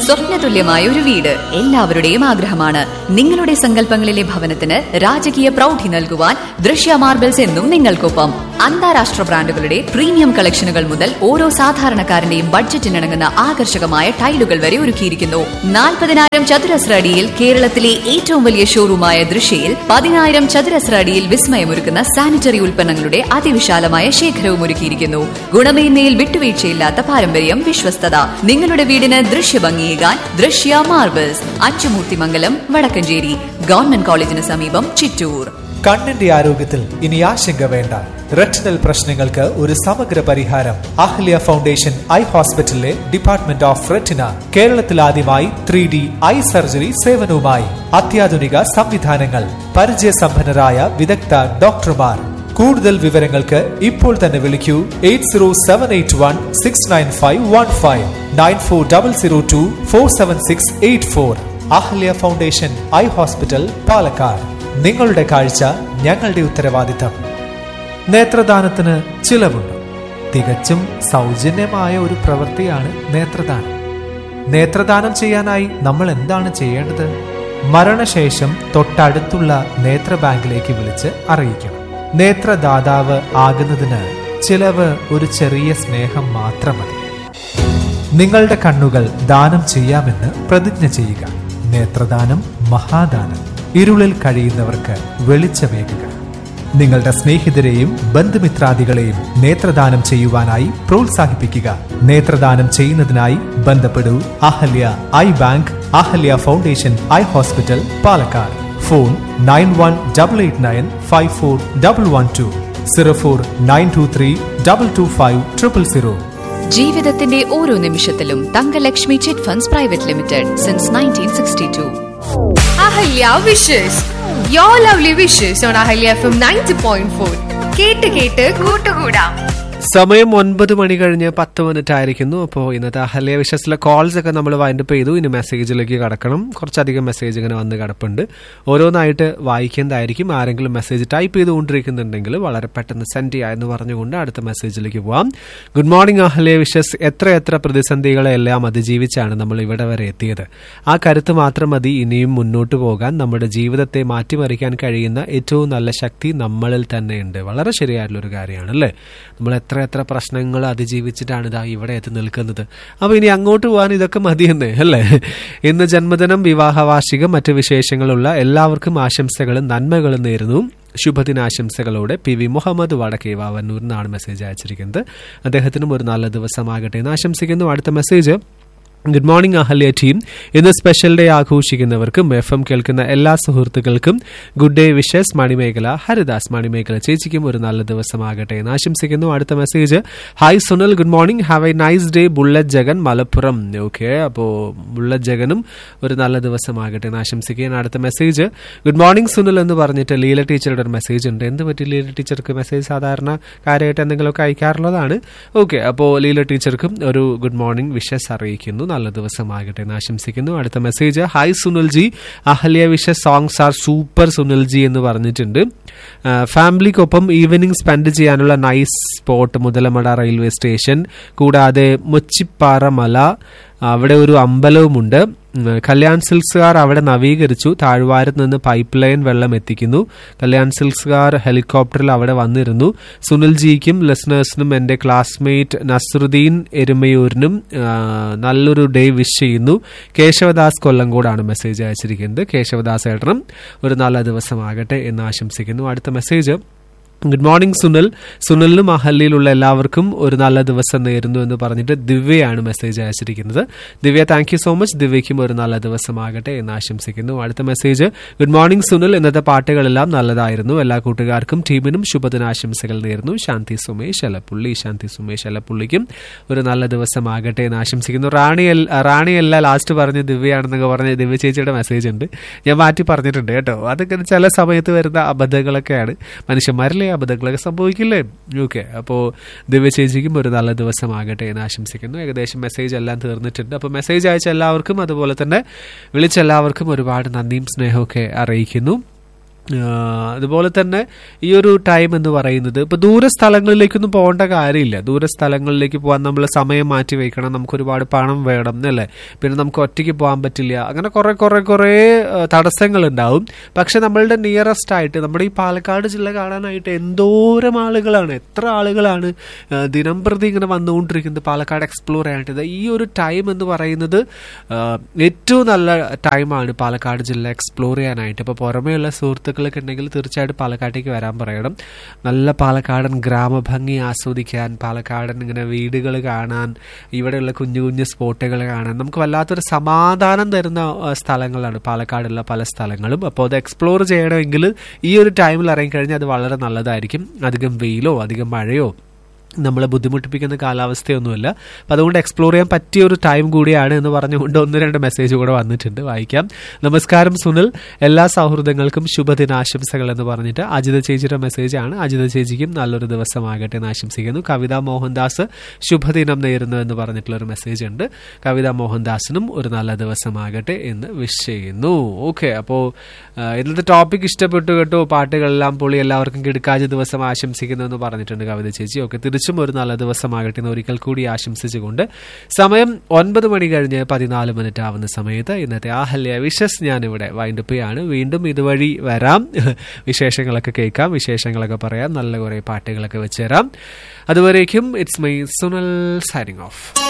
സ്വപ്നതുല്യമായ ഒരു വീട് എല്ലാവരുടെയും ആഗ്രഹമാണ് നിങ്ങളുടെ സങ്കല്പങ്ങളിലെ ഭവനത്തിന് രാജകീയ പ്രൗഢി നൽകുവാൻ ദൃശ്യ മാർബിൾസ് എന്നും നിങ്ങൾക്കൊപ്പം അന്താരാഷ്ട്ര ബ്രാൻഡുകളുടെ പ്രീമിയം കളക്ഷനുകൾ മുതൽ ഓരോ സാധാരണക്കാരന്റെയും ബഡ്ജറ്റിനിണങ്ങുന്ന ആകർഷകമായ ടൈലുകൾ വരെ ഒരുക്കിയിരിക്കുന്നു നാൽപ്പതിനായിരം ചതുരശ്ര അടിയിൽ കേരളത്തിലെ ഏറ്റവും വലിയ ഷോറൂമായ ദൃശ്യയിൽ പതിനായിരം ചതുരശ്ര അടിയിൽ വിസ്മയമൊരുക്കുന്ന സാനിറ്ററി ഉൽപ്പന്നങ്ങളുടെ അതിവിശാലമായ ശേഖരവും ഒരുക്കിയിരിക്കുന്നു ഗുണമേന്മയിൽ വിട്ടുവീഴ്ചയില്ലാത്ത പാരമ്പര്യം വിശ്വസ്തത നിങ്ങളുടെ വീടിന് ദൃശ്യഭംഗിയേകാൻ ദൃശ്യ മാർബിൾസ് അച്ചുമൂർത്തിമംഗലം വടക്കഞ്ചേരി ഗവൺമെന്റ് കോളേജിന് സമീപം ചിറ്റൂർ കണ്ണിന്റെ ആരോഗ്യത്തിൽ ഇനി ആശങ്ക വേണ്ട റെറ്റിനൽ പ്രശ്നങ്ങൾക്ക് ഒരു സമഗ്ര പരിഹാരം അഹ്ല്യ ഫൗണ്ടേഷൻ ഐ ഹോസ്പിറ്റലിലെ ഡിപ്പാർട്ട്മെന്റ് ഓഫ് റെറ്റിന കേരളത്തിൽ ആദ്യമായി ത്രീ ഡി ഐ സർജറി സേവനവുമായി അത്യാധുനിക സംവിധാനങ്ങൾ പരിചയസമ്പന്നരായ വിദഗ്ധ ഡോക്ടർമാർ കൂടുതൽ വിവരങ്ങൾക്ക് ഇപ്പോൾ തന്നെ വിളിക്കൂ eight zero seven eight one six nine five one five nine four double zero two four seven six eight four Ahalya foundation eye hospital Palakkad നിങ്ങളുടെ കാഴ്ച ഞങ്ങളുടെ ഉത്തരവാദിത്തം നേത്രദാനത്തിന് ചിലവുണ്ട് തികച്ചും സൗജന്യമായ ഒരു പ്രവൃത്തിയാണ് നേത്രദാനം നേത്രദാനം ചെയ്യാനായി നമ്മൾ എന്താണ് ചെയ്യേണ്ടത് മരണശേഷം തൊട്ടടുത്തുള്ള നേത്ര ബാങ്കിലേക്ക് വിളിച്ച് അറിയിക്കണം നേത്രദാതാവ് ആകുന്നതിന് ചിലവ് ഒരു ചെറിയ സ്നേഹം മാത്രം മതി നിങ്ങളുടെ കണ്ണുകൾ ദാനം ചെയ്യാമെന്ന് പ്രതിജ്ഞ ചെയ്യുക നേത്രദാനം മഹാദാനം ഇരുളിൽ കഴിയുന്നവർക്ക് വെളിച്ചമേകുക നിങ്ങളുടെ സ്നേഹിതരെയും ബന്ധുമിത്രാദികളെയും നേത്രദാനം ചെയ്യുവാനായി പ്രോത്സാഹിപ്പിക്കുക നേത്രദാനം ചെയ്യുന്നതിനായി ബന്ധപ്പെടൂ Ahalya eye bank Ahalya foundation eye hospital Palakkad phone nine one double eight nine five four double one two zero four nine two three double two five triple zero ജീവിതത്തിന്റെ ഓരോ നിമിഷത്തിലും Thankalakshmi chit funds private limited since nineteen sixty two Ahalya wishes you lovely wishes on Ahalya F M ninety point four കേട്ട് കേട്ട് കൂട്ടുകൂടാം സമയം ഒൻപത് മണി കഴിഞ്ഞ് പത്ത് മിനിറ്റ് ആയിരിക്കുന്നു അപ്പോൾ ഇന്നത്തെ അഹല്യ വിശ്വസിലെ കോൾസ് ഒക്കെ നമ്മൾ വൈൻഡപ്പ് ചെയ്തു ഇനി മെസ്സേജിലേക്ക് കടക്കണം കുറച്ചധികം മെസ്സേജ് ഇങ്ങനെ വന്ന് കിടപ്പുണ്ട് ഓരോന്നായിട്ട് വായിക്കുന്നതായിരിക്കും ആരെങ്കിലും മെസ്സേജ് ടൈപ്പ് ചെയ്തുകൊണ്ടിരിക്കുന്നുണ്ടെങ്കിൽ വളരെ പെട്ടെന്ന് സെൻഡ് ചെയ്യുക എന്ന് പറഞ്ഞുകൊണ്ട് അടുത്ത മെസ്സേജിലേക്ക് പോവാം ഗുഡ് മോർണിംഗ് അഹല്യ വിശ്വസ് എത്ര എത്ര പ്രതിസന്ധികളെ എല്ലാം അതിജീവിച്ചാണ് നമ്മൾ ഇവിടെ വരെ എത്തിയത് ആ കരുത്ത് മാത്രം മതി ഇനിയും മുന്നോട്ട് പോകാൻ നമ്മുടെ ജീവിതത്തെ മാറ്റിമറിക്കാൻ കഴിയുന്ന ഏറ്റവും നല്ല ശക്തി നമ്മളിൽ തന്നെയുണ്ട് വളരെ ശരിയായിട്ടുള്ള ഒരു കാര്യമാണ് അല്ലേ നമ്മൾ എത്ര എത്ര പ്രശ്നങ്ങൾ അതിജീവിച്ചിട്ടാണ് ഇതാ ഇവിടെ എത്തി നിൽക്കുന്നത് അപ്പൊ ഇനി അങ്ങോട്ട് പോകാൻ ഇതൊക്കെ മതിയെന്ന് അല്ലേ ഇന്ന് ജന്മദിനം വിവാഹ വാർഷികം മറ്റ് വിശേഷങ്ങളുള്ള എല്ലാവർക്കും ആശംസകളും നന്മകളും നേരുന്നു ശുഭദിനാശംസകളോടെ പി വി മുഹമ്മദ് വടക്കേ വാവന്നൂർ നിന്നാണ് മെസ്സേജ് അയച്ചിരിക്കുന്നത് അദ്ദേഹത്തിനും ഒരു നല്ല ദിവസമാകട്ടെ എന്ന് ആശംസിക്കുന്നു അടുത്ത message good morning Ahalya team ഇന്ന് സ്പെഷ്യൽ ഡേ ആഘോഷിക്കുന്നവർക്കും എഫ് എം കേൾക്കുന്ന എല്ലാ സുഹൃത്തുക്കൾക്കും good day wishes Manimekhala Haridas Manimekhala ചേച്ചിക്കും ഒരു നല്ല ദിവസമാകട്ടെ എന്ന് ആശംസിക്കുന്നു അടുത്ത message hi Sunil good morning have a nice day bullet Jagan Malappuram okay അപ്പോൾ ബുള്ളറ്റ് ജഗനും ഒരു നല്ല ദിവസമാകട്ടെ എന്ന് ആശംസിക്കുകയാണ് അടുത്ത മെസ്സേജ് ഗുഡ് മോർണിംഗ് സുനിൽ എന്ന് പറഞ്ഞിട്ട് ലീല ടീച്ചറുടെ ഒരു മെസ്സേജ് ഉണ്ട് എന്ത് പറ്റി ലീല ടീച്ചർക്ക് മെസ്സേജ് സാധാരണ കാര്യമായിട്ട് എന്തെങ്കിലുമൊക്കെ അയക്കാറുള്ളതാണ് ഓക്കെ അപ്പോൾ ലീല ടീച്ചർക്കും ഒരു ഗുഡ് മോർണിംഗ് വിഷസ് അറിയിക്കുന്നു നല്ല ദിവസമാകട്ടെ എന്ന് ആശംസിക്കുന്നു അടുത്ത മെസ്സേജ് ഹായ് സുനിൽജി അഹല്യ വിഷ സോങ്സ് ആർ സൂപ്പർ സുനിൽജി എന്ന് പറഞ്ഞിട്ടുണ്ട് ആ, ഫാമിലിക്കൊപ്പം ഈവനിങ് സ്പെൻഡ് ചെയ്യാനുള്ള nice spot Muthalamada railway station കൂടാതെ മുച്ചിപ്പാറ മല അവിടെ ഒരു അമ്പലവുമുണ്ട് ഉം, കല്യാൺ സിൽക്സുകാർ അവിടെ നവീകരിച്ചു താഴ്വാരത്ത് നിന്ന് പൈപ്പ് ലൈൻ വെള്ളം എത്തിക്കുന്നു കല്യാൺ സിൽക്സുകാർ ഹെലികോപ്റ്ററിൽ അവിടെ വന്നിരുന്നു സുനിൽജിക്കും ലിസണേഴ്സിനും എൻ്റെ ക്ലാസ്മേറ്റ് നസറുദ്ദീൻ എരുമയൂരിനും ആ, നല്ലൊരു ഡേ വിഷ് ചെയ്യുന്നു കേശവദാസ് കൊല്ലങ്കോടാണ് മെസ്സേജ് അയച്ചിരിക്കുന്നത് കേശവദാസ് ഏട്ടനും ഒരു നല്ല ദിവസമാകട്ടെ എന്ന് ആശംസിക്കുന്നു അടുത്ത മെസ്സേജ് ഗുഡ് മോർണിംഗ് സുനിൽ സുനിലിനും അഹല്യയിലുള്ള എല്ലാവർക്കും ഒരു നല്ല ദിവസം നേരുന്നു എന്ന് പറഞ്ഞിട്ട് ദിവ്യയാണ് മെസ്സേജ് അയച്ചിരിക്കുന്നത് Divya thank you so much ദിവ്യയ്ക്കും ഒരു നല്ല ദിവസമാകട്ടെ എന്ന് ആശംസിക്കുന്നു അടുത്ത മെസ്സേജ് ഗുഡ് മോർണിംഗ് സുനിൽ ഇന്നത്തെ പാട്ടുകളെല്ലാം നല്ലതായിരുന്നു എല്ലാ കൂട്ടുകാർക്കും ടീമിനും ശുഭദിനാശംസകൾ നേരുന്നു ശാന്തി സുമേഷ് അലപ്പുള്ളി ശാന്തി സുമേഷ് അലപ്പുള്ളിക്കും ഒരു നല്ല ദിവസമാകട്ടെ എന്ന് ആശംസിക്കുന്നു റാണി റാണിയല്ല ലാസ്റ്റ് പറഞ്ഞ് ദിവ്യയാണെന്നൊക്കെ പറഞ്ഞ് ദിവ്യ ചേച്ചിയുടെ മെസ്സേജ് ഉണ്ട് ഞാൻ മാറ്റി പറഞ്ഞിട്ടുണ്ട് കേട്ടോ അതൊക്കെ ചില സമയത്ത് വരുന്ന അബദ്ധങ്ങളൊക്കെയാണ് മനുഷ്യന്മാരിലെ അബദ്ധങ്ങളൊക്കെ സംഭവിക്കില്ലേ ഓക്കെ അപ്പോൾ ദിവ്യ ചേച്ചിക്കും ഒരു നല്ല ദിവസമാകട്ടെ എന്ന് ആശംസിക്കുന്നു ഏകദേശം മെസ്സേജ് എല്ലാം തീർന്നിട്ടുണ്ട് അപ്പോൾ മെസ്സേജ് അയച്ച എല്ലാവർക്കും അതുപോലെ തന്നെ വിളിച്ച എല്ലാവർക്കും ഒരുപാട് നന്ദിയും സ്നേഹമൊക്കെ അറിയിക്കുന്നു ആ, അതുപോലെ തന്നെ ഈ ഒരു ടൈം എന്ന് പറയുന്നത് ഇപ്പൊ ദൂര സ്ഥലങ്ങളിലേക്കൊന്നും പോകേണ്ട കാര്യമില്ല ദൂര സ്ഥലങ്ങളിലേക്ക് പോകാൻ നമ്മൾ സമയം മാറ്റി വെക്കണം നമുക്ക് ഒരുപാട് പണം വേണം അല്ലേ പിന്നെ നമുക്ക് ഒറ്റയ്ക്ക് പോകാൻ പറ്റില്ല അങ്ങനെ കുറെ കുറെ കുറെ തടസ്സങ്ങൾ ഉണ്ടാവും പക്ഷെ നമ്മളുടെ നിയറസ്റ്റ് ആയിട്ട് നമ്മുടെ ഈ പാലക്കാട് ജില്ല കാണാനായിട്ട് എന്തോരം ആളുകളാണ് എത്ര ആളുകളാണ് ആ, ദിനം പ്രതി ഇങ്ങനെ വന്നുകൊണ്ടിരിക്കുന്നത് പാലക്കാട് എക്സ്പ്ലോർ ചെയ്യാനായിട്ട് ഇത് ഈ ഒരു ടൈം എന്ന് പറയുന്നത് ആ, ഏറ്റവും നല്ല ടൈമാണ് പാലക്കാട് ജില്ല എക്സ്പ്ലോർ ചെയ്യാനായിട്ട് ഇപ്പോൾ പുറമേയുള്ള സുഹൃത്തുക്കളൊക്കെ ഉണ്ടെങ്കിൽ തീർച്ചയായിട്ടും പാലക്കാട്ടേക്ക് വരാൻ പറയണം നല്ല പാലക്കാടൻ ഗ്രാമഭംഗി ആസ്വദിക്കാൻ പാലക്കാടൻ ഇങ്ങനെ വീടുകൾ കാണാൻ ഇവിടെയുള്ള കുഞ്ഞു കുഞ്ഞു സ്പോട്ടുകൾ കാണാൻ നമുക്ക് വല്ലാത്തൊരു സമാധാനം തരുന്ന ആ, സ്ഥലങ്ങളാണ് പാലക്കാടുള്ള പല സ്ഥലങ്ങളും അപ്പോൾ അത് എക്സ്പ്ലോർ ചെയ്യണമെങ്കിൽ ഈ ഒരു ടൈമിൽ ഇറങ്ങിക്കഴിഞ്ഞാൽ അത് വളരെ നല്ലതായിരിക്കും അധികം വെയിലോ അധികം മഴയോ നമ്മളെ ബുദ്ധിമുട്ടിപ്പിക്കുന്ന കാലാവസ്ഥയൊന്നുമില്ല അപ്പം അതുകൊണ്ട് എക്സ്പ്ലോർ ചെയ്യാൻ പറ്റിയ ഒരു ടൈം കൂടിയാണ് എന്ന് പറഞ്ഞുകൊണ്ട് ഒന്ന് രണ്ട് മെസ്സേജ് കൂടെ വന്നിട്ടുണ്ട് വായിക്കാം നമസ്കാരം സുനിൽ എല്ലാ സൗഹൃദങ്ങൾക്കും ശുഭദിനാശംസകൾ എന്ന് പറഞ്ഞിട്ട് അജിത ചേച്ചിയുടെ മെസ്സേജാണ് അജിത ചേച്ചിക്കും നല്ലൊരു ദിവസമാകട്ടെ എന്ന് ആശംസിക്കുന്നു കവിത മോഹൻദാസ് ശുഭദിനം നേരുന്നു എന്ന് പറഞ്ഞിട്ടുള്ള ഒരു മെസ്സേജ് ഉണ്ട് കവിത മോഹൻദാസിനും ഒരു നല്ല ദിവസമാകട്ടെ എന്ന് വിഷ് ചെയ്യുന്നു ഓക്കെ അപ്പോൾ ഇന്നത്തെ ടോപ്പിക് ഇഷ്ടപ്പെട്ടു കേട്ടോ പാട്ടുകളെല്ലാം പൊളി എല്ലാവർക്കും കിടക്കാജ ദിവസം ആശംസിക്കുന്നു എന്ന് പറഞ്ഞിട്ടുണ്ട് കവിത ചേച്ചി ഓക്കെ തിരിച്ചും ഒരു നല്ല ദിവസമാകട്ടെ എന്ന് ഒരിക്കൽ കൂടി ആശംസിച്ചുകൊണ്ട് സമയം ഒൻപത് മണി കഴിഞ്ഞ് പതിനാല് മിനിറ്റ് ആവുന്ന സമയത്ത് ഇന്നത്തെ ആഹല്യ വിഷസ് ഞാനിവിടെ വൈൻഡപ്പ് ചെയ്യാണ് വീണ്ടും ഇതുവഴി വരാം വിശേഷങ്ങളൊക്കെ കേൾക്കാം വിശേഷങ്ങളൊക്കെ പറയാം നല്ല കുറേ പാട്ടുകളൊക്കെ വെച്ചുതരാം അതുവരേക്കും it's my Sunil signing of